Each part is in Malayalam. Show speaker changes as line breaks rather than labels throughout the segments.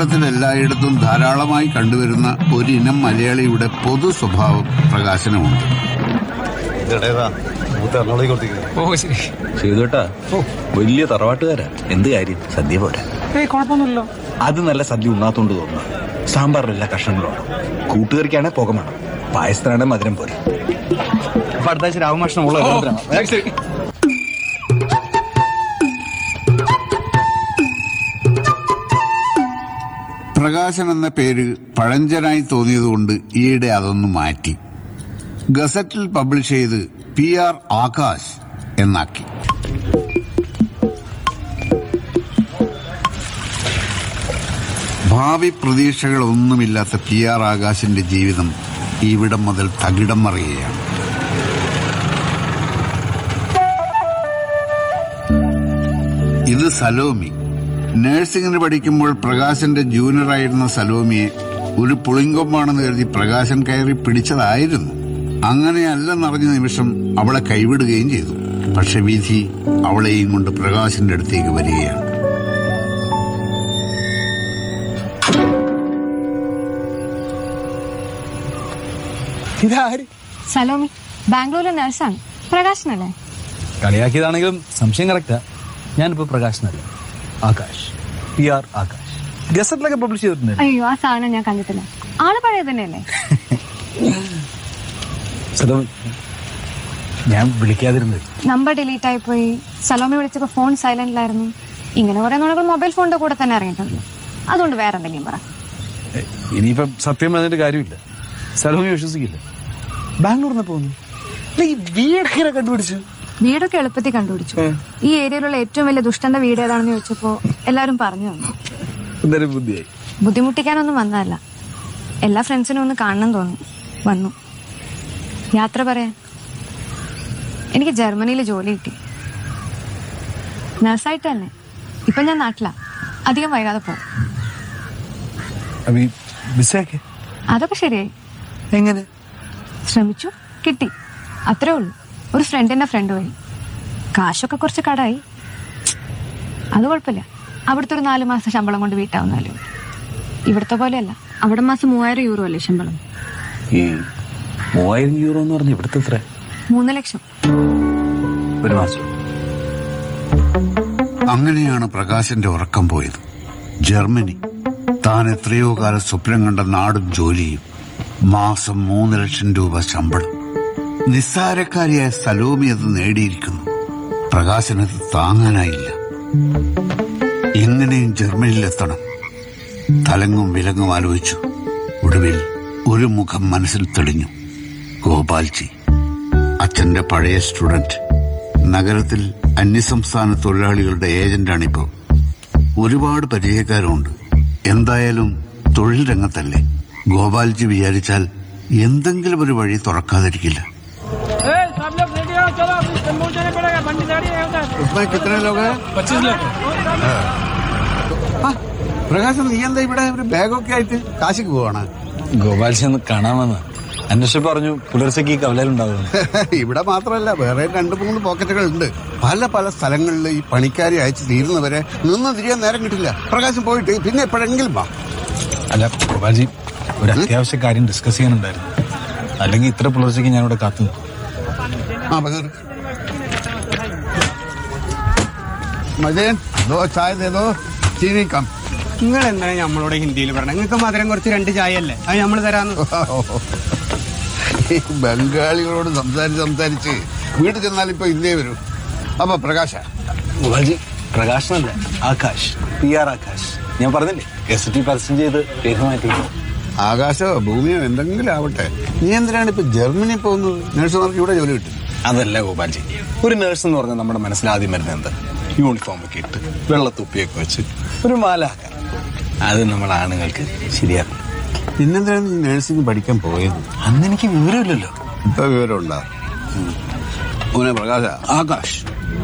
കേരളത്തിൽ എല്ലായിടത്തും ധാരാളമായി കണ്ടുവരുന്ന ഒരിനം മലയാളിയുടെ പൊതു സ്വഭാവം പ്രകാശനമുണ്ട്
ഇതേതാ മൂത്ത എറണാകുളത്തേക്ക് കൊടുത്തിരിക്കുന്നത്
ഓ ശരി
ചെയ്തോട്ടാ വലിയ തറവാട്ടുകാരാ എന്ത് കാര്യം സദ്യ പോരാ
ഏയ് കുഴപ്പമൊന്നുമില്ലല്ലോ
അത് നല്ല സദ്യ ഉണ്ണാത്തോണ്ട് തോന്നുന്നു സാമ്പാറിലെല്ലാ കഷ്ണങ്ങളുണ്ട് കൂട്ടുകറിക്കാണെ പുക വേണം പായസത്തിനാണെ മധുരം പോരെ അപ്പൊ അടുത്ത ആഴ്ച രാമകൃഷ്ണൻ ഉള്ള
ശരി, ശരി.
പ്രകാശൻ എന്ന പേര് പഴഞ്ചനായി തോന്നിയതുകൊണ്ട് ഈയിടെ അതൊന്ന് മാറ്റി ഗസറ്റിൽ പബ്ലിഷ് ചെയ്ത് പി ആർ ആകാശ് എന്നാക്കി ഭാവി പ്രതീക്ഷകളൊന്നുമില്ലാത്ത പി ആർ ആകാശിന്റെ ജീവിതം ഇവിടം മുതൽ തകിടം മറിയുകയാണ് ഇത് സലോമി നഴ്സിംഗിന് പഠിക്കുമ്പോൾ പ്രകാശന്റെ ജൂനിയറായിരുന്ന സലോമിയെ ഒരു പുളിങ്കൊമ്പാണെന്ന് കരുതി പ്രകാശൻ കയറി പിടിച്ചതായിരുന്നു അങ്ങനെയല്ലെന്നറിഞ്ഞ നിമിഷം അവളെ കൈവിടുകയും ചെയ്തു പക്ഷെ വിധി അവളെയും കൊണ്ട് പ്രകാശന്റെ അടുത്തേക്ക് വരികയാണ്
ഇതാര്
സലോമി ബാംഗ്ലൂരിലെ നഴ്സാണ് പ്രകാശനല്ലേ
കളിയാക്കിയതാണെങ്കിലും സംശയം കറക്റ്റാ ഞാനിപ്പോ പ്രകാശനല്ല ആകാശ് പി ആർ ആകാശ് ഗസറ്റിലൊക്കെ പബ്ലിഷ് ചെയ്തിട്ടുണ്ട്
അയ്യോ ആ സാധനം ഞാൻ കണ്ടിട്ടില്ല ആള് പഴയ തന്നെയല്ലേ
സലോമി ഞാൻ വിളിക്കാതിരുന്നത്
നമ്പർ ഡിലീറ്റ് ആയി പോയി സലോമി വിളിച്ചപ്പോ ഫോൺ സൈലന്റിലായിരുന്നു ഇങ്ങനെ കുറെ നുണകൾ മൊബൈൽ ഫോണിന്റെ കൂടെ തന്നെ അറിഞ്ഞിട്ടുണ്ടല്ലോ അതുകൊണ്ട് വേറെ എന്തെങ്കിലും പറ
ഏ, ഇനിയിപ്പം സത്യം പറഞ്ഞിട്ട് കാര്യമില്ല സലോമി വിശ്വസിക്കില്ല ബാംഗ്ലൂരിൽ പോകുന്നു അല്ല, ഈ വീടൊക്കെ കണ്ടുപിടിച്ചു
വീടൊക്കെ എളുപ്പത്തിൽ കണ്ടുപിടിച്ചു ഈ ഏരിയയിലുള്ള ഏറ്റവും വലിയ ദുഷ്ടന്റെ വീട് ഏതാണെന്ന് ചോദിച്ചപ്പോ എല്ലാരും പറഞ്ഞു തന്നു
എന്തായാലും ബുദ്ധിയായി
ബുദ്ധിമുട്ടിക്കാനൊന്നും വന്നതല്ല എല്ലാ ഫ്രണ്ട്സിനും ഒന്ന് കാണണം തോന്നി വന്നു യാത്ര പറയാൻ എനിക്ക് ജർമ്മനിയിൽ ജോലി കിട്ടി നഴ്സായിട്ട് തന്നെ ഇപ്പൊ ഞാൻ നാട്ടിലാ അധികം വൈകാതെ പോകും
അപ്പൊ ഈ വിസയൊക്കെ
അതൊക്കെ ശരിയായി
എങ്ങനെ
ശ്രമിച്ചു കിട്ടി അത്രേ ഉള്ളൂ ഒരു ഫ്രണ്ടിന്റെ ഫ്രണ്ട് വഴി കാശൊക്കെ കുറച്ച് കടായി അത് കുഴപ്പമില്ല അവിടുത്തെ ഒരു നാല് മാസം ശമ്പളം കൊണ്ട് വീട്ടാവുന്നാലും ഇവിടുത്തെ പോലെയല്ല അവിടെ മാസം മൂവായിരം യൂറോ അല്ലേ ശമ്പളം
ഈ മൂവായിരം യൂറോ എന്ന് പറഞ്ഞ ഇവിടുത്തെ എത്ര
മൂന്ന് ലക്ഷം
ഒരു മാസം
അങ്ങനെയാണ് പ്രകാശന്റെ ഉറക്കം പോയത് ജർമ്മനി താൻ എത്രയോ കാലം സ്വപ്നം കണ്ട നാടും ജോലിയും മാസം മൂന്ന് ലക്ഷം രൂപ ശമ്പളം നിസ്സാരക്കാരിയായ സലോമി അത് നേടിയിരിക്കുന്നു പ്രകാശനത് താങ്ങാനായില്ല എങ്ങനെയും ജർമ്മനിയിലെത്തണം തലങ്ങും വിലങ്ങും ആലോചിച്ചു ഒടുവിൽ ഒരു മുഖം മനസ്സിൽ തെളിഞ്ഞു ഗോപാൽജി അച്ഛന്റെ പഴയ സ്റ്റുഡന്റ് നഗരത്തിൽ അന്യസംസ്ഥാന തൊഴിലാളികളുടെ ഏജന്റാണിപ്പോ ഒരുപാട് പരിചയക്കാരുണ്ട് എന്തായാലും തൊഴിൽ രംഗത്തല്ലേ ഗോപാൽജി വിചാരിച്ചാൽ എന്തെങ്കിലും ഒരു വഴി തുറക്കാതിരിക്കില്ല
ए, सब लोग रेडी हो चलो अभी जम्मू जाने पड़ेगा बंडी गाड़ी है उधर
പ്രകാശം നീ എന്താ ഇവിടെ ഒരു ബാഗൊക്കെ ആയിട്ട് കാശിക്ക് പോവാണ്
ഗോപാൽജി ഒന്ന് കാണാമെന്ന് അന്വേഷിച്ച് പറഞ്ഞു പുലർച്ചയ്ക്ക് ഈ കവലയിലുണ്ടാവുന്നു
ഇവിടെ മാത്രമല്ല വേറെ രണ്ട് മൂന്ന് പോക്കറ്റുകൾ ഉണ്ട് പല പല സ്ഥലങ്ങളിൽ ഈ പണിക്കാരെ അയച്ച് തീരുന്നവരെ നിന്ന് തിരിയാൻ നേരം കിട്ടില്ല പ്രകാശം പോയിട്ട് പിന്നെ എപ്പോഴെങ്കിലും വാ
അല്ല ഗോപാൽജി ഒരു അത്യാവശ്യ കാര്യം ഡിസ്കസ് ചെയ്യാനുണ്ടായിരുന്നു അല്ലെങ്കിൽ ഇത്ര പുലർച്ചയ്ക്ക് ഞാനിവിടെ കാത്തു നിൽക്കും.
ആ ബദർ മജേൻ ദോ ചായ ദേ ദോ ചീനി കം
നിങ്ങൾ എന്താണ് നമ്മളോട് ഹിന്ദിയിൽ പറഞ്ഞത് നിങ്ങൾക്ക് മധുരം കുറച്ച് രണ്ട് ചായ അല്ലേ അത് നമ്മൾ തരാന്ന്
ഈ ബംഗാളികളോട് സംസാരിച്ച് സംസാരിച്ച് വീട്ടിൽ ചെന്നാൽ ഇപ്പൊ ഇന്ത്യയെ വരും അപ്പൊ പ്രകാശ
ഗോപാൽജി പ്രകാശനല്ല ആകാശ് പി ആർ ആകാശ് ഞാൻ പറഞ്ഞില്ലേ ഗസറ്റിൽ പരസ്യം ചെയ്ത് പേര് മാറ്റി
ആകാശോ ഭൂമിയോ എന്തെങ്കിലും ആവട്ടെ നീ എന്തിനാണ് ഇപ്പൊ ജർമ്മനി പോകുന്നത് നഴ്സുമാർക്ക് ഇവിടെ ജോലി കിട്ടും
അതല്ല ഗോപാൽജി ഒരു നേഴ്സ് എന്ന് പറഞ്ഞാൽ നമ്മുടെ മനസ്സിൽ ആദ്യം വരുന്നത് എന്താ യൂണിഫോം ഒക്കെ ഇട്ട് വെള്ളത്തുപ്പിയൊക്കെ വെച്ച് ഒരു മാലാക്ക അത് നമ്മൾ ആണുങ്ങൾക്ക് ശരിയാക്കും
പിന്നെന്തിനാണ് നീ നഴ്സിംഗ് പഠിക്കാൻ പോയത്
അന്ന് എനിക്ക് വിവരമില്ലല്ലോ
ഇപ്പൊ വിവരമുണ്ടാ മോനെ പ്രകാശ
ആകാശ്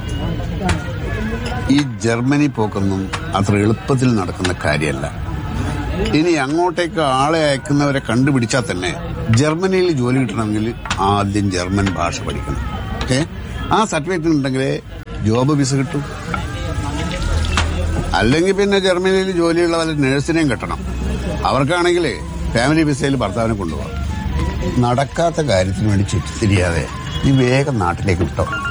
ഈ ജർമ്മനി പോക്കൊന്നും അത്ര എളുപ്പത്തിൽ നടക്കുന്ന കാര്യമല്ല ഇനി അങ്ങോട്ടേക്ക് ആളെ അയക്കുന്നവരെ കണ്ടുപിടിച്ചാൽ തന്നെ ജർമ്മനിയിൽ ജോലി കിട്ടണമെങ്കിൽ ആദ്യം ജർമ്മൻ ഭാഷ പഠിക്കണം ഓക്കെ ആ സർട്ടിഫിക്കറ്റ് ഉണ്ടെങ്കിലേ ജോബ് വിസ കിട്ടും അല്ലെങ്കിൽ പിന്നെ ജർമ്മനിയിൽ ജോലിയുള്ള വല്ല നഴ്സിനെയും കെട്ടണം അവർക്കാണെങ്കിൽ ഫാമിലി വിസയിൽ ഭർത്താവിനെ കൊണ്ടുപോകാം നടക്കാത്ത കാര്യത്തിന് വേണ്ടി ചുറ്റിത്തിരിയാതെ നീ വേഗം നാട്ടിലേക്ക് വിട്ടോ